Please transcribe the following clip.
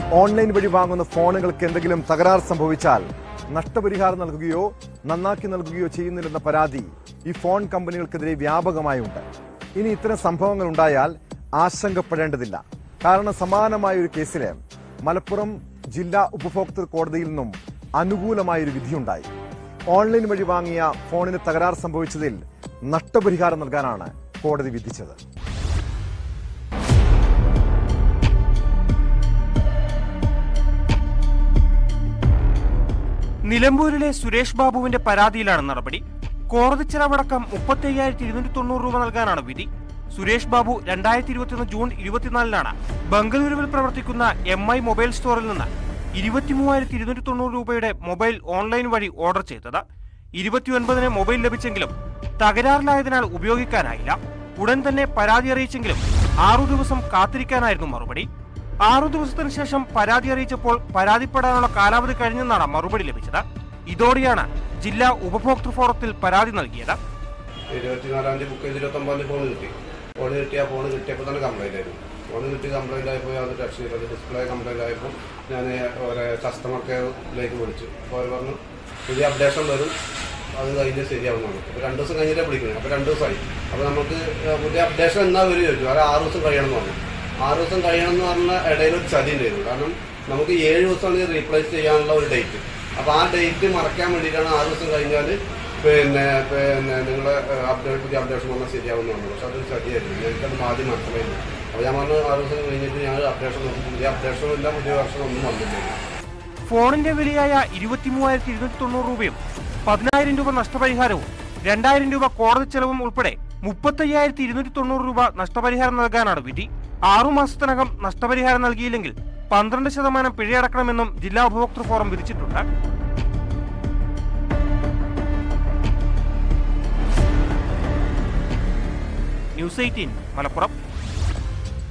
online വഴി വാങ്ങുന്ന ഫോണുകൾക്ക് എന്തെങ്കിലും തകരാർ സംഭവിച്ചാൽ നഷ്ടപരിഹാരം നൽകുകയോ നന്നാക്കി നൽകുകയോ ചെയ്യുന്നില്ലെന്ന പരാതി ഈ ഫോൺ കമ്പനികൾക്കെതിരെ വ്യാപകമായുണ്ട് ഇനി ഇത്തരം സംഭവങ്ങൾ ഉണ്ടായാൽ ആശങ്കപ്പെടേണ്ടതില്ല കാരണം സമാനമായ ഒരു കേസില് മലപ്പുറം ജില്ലാ ഉപഭോക്തൃ കോടതിയിൽ നിന്നും അനുകൂലമായൊരു വിധിയുണ്ടായി ഓൺലൈൻ വഴി വാങ്ങിയ ഫോണിന് തകരാർ സംഭവിച്ചതിൽ നഷ്ടപരിഹാരം നൽകാനാണ് കോടതി വിധിച്ചത് നിലമ്പൂരിലെ സുരേഷ് ബാബുവിന്റെ പരാതിയിലാണ് നടപടി കോടതി ചെലവടക്കം മുപ്പത്തി അയ്യായിരത്തി ഇരുന്നൂറ്റി തൊണ്ണൂറ് രൂപ നൽകാനാണ് വിധി സുരേഷ് ബാബു രണ്ടായിരത്തി ഇരുപത്തിയൊന്ന് ജൂൺ ഇരുപത്തിനാലിനാണ് ബംഗളൂരുവിൽ പ്രവർത്തിക്കുന്ന എം ഐ മൊബൈൽ സ്റ്റോറിൽ നിന്ന് ഇരുപത്തിമൂവായിരത്തി ഇരുന്നൂറ്റി തൊണ്ണൂറ് രൂപയുടെ മൊബൈൽ ഓൺലൈൻ വഴി ഓർഡർ ചെയ്തത് ഇരുപത്തിയൊൻപതിന് മൊബൈൽ ലഭിച്ചെങ്കിലും തകരാറിലായതിനാൽ ഉപയോഗിക്കാനായില്ല ഉടൻ തന്നെ പരാതി അറിയിച്ചെങ്കിലും ആറു ദിവസം കാത്തിരിക്കാനായിരുന്നു മറുപടി ആറു ദിവസത്തിന് ശേഷം പരാതി അറിയിച്ചപ്പോൾ പരാതിപ്പെടാനുള്ള കാലാവധി കഴിഞ്ഞെന്നാണ് മറുപടി ലഭിച്ചത് ഇതോടെയാണ് ജില്ലാ ഉപഭോക്തൃ ഫോറത്തിൽ പരാതി നൽകിയത് ഇരുപത്തിനാലാം തീയതി ബുക്ക് ചെയ്ത് ഇരുപത്തൊമ്പതാം തീയതി ഫോൺ കിട്ടി ഫോൺ കിട്ടി ആ ഫോൺ കിട്ടിയപ്പോൾ തന്നെ കംപ്ലൈന്റ് ആയിരുന്നു ഫോൺ കിട്ടി കംപ്ലൈന്റ് ആയപ്പോൾ അത് ടച്ച് ചെയ്തത് ഡിസ്പ്ലേ കംപ്ലൈന്റ് ആയപ്പോൾ ഞാൻ ഒരു കസ്റ്റമർ കെയറിലേക്ക് വിളിച്ചു അപ്പോൾ അവർ പറഞ്ഞു പുതിയ അപ്ഡേഷൻ വരും അത് കഴിഞ്ഞ് ശരിയാവുന്നതാണ് അപ്പോൾ രണ്ട് ദിവസം കഴിഞ്ഞിട്ടേ വിളിക്കുന്നത് അപ്പോൾ രണ്ട് ദിവസമായി അപ്പോൾ നമുക്ക് പുതിയ അപ്ഡേഷൻ എന്നാ വരും ചോദിച്ചു അത് ആറ് ദിവസം കഴിയണം എന്ന് പറഞ്ഞു ആറ് ദിവസം കഴിയണം എന്ന് പറഞ്ഞ ഇടയിൽ ഒരു ചതി ഉണ്ടായിരുന്നു കാരണം നമുക്ക് ഏഴ് ദിവസമാണ് ഇത് റീപ്ലേസ് ചെയ്യാനുള്ള ഒരു ഡേറ്റ് അപ്പോൾ ആ ഡേറ്റ് മറക്കാൻ വേണ്ടിയിട്ടാണ് ആറ് ദിവസം കഴിഞ്ഞാൽ പിന്നെ പിന്നെ നിങ്ങളെ അപ്ഡേറ്റ് പുതിയ അപ്ഡേഷൻ വന്നാൽ ശരിയാവുന്ന പറഞ്ഞു പക്ഷെ അതൊരു ചതിയായിരുന്നു എനിക്കത് ആദ്യം മനസ്സിലായിരുന്നു അപ്പോൾ ഞാൻ പറഞ്ഞു ആറ് ദിവസം കഴിഞ്ഞിട്ട് ഞാൻ അപ്ഡേഷൻ നോക്കി പുതിയ അപ്ഡേഷനും ഇല്ല പുതിയ വർഷം ഒന്നും വന്നിട്ടില്ല ഫോണിന്റെ വിലയായ ഇരുപത്തിമൂവായിരത്തി ഇരുന്നൂറ്റി തൊണ്ണൂറ് രൂപയും പതിനായിരം രൂപ നഷ്ടപരിഹാരവും രണ്ടായിരം രൂപ കോടതി ചെലവും ഉൾപ്പെടെ മുപ്പത്തയ്യായിരത്തി ഇരുന്നൂറ്റി തൊണ്ണൂറ് രൂപ നഷ്ടപരിഹാരം നൽകാനാണ് വിധി ആറു മാസത്തിനകം നഷ്ടപരിഹാരം നൽകിയില്ലെങ്കിൽ പന്ത്രണ്ട് ശതമാനം പിഴയടക്കണമെന്നും ജില്ലാ ഉപഭോക്തൃ ഫോറം വിധിച്ചിട്ടുണ്ട് ന്യൂസ് എയ്റ്റീൻ മലപ്പുറം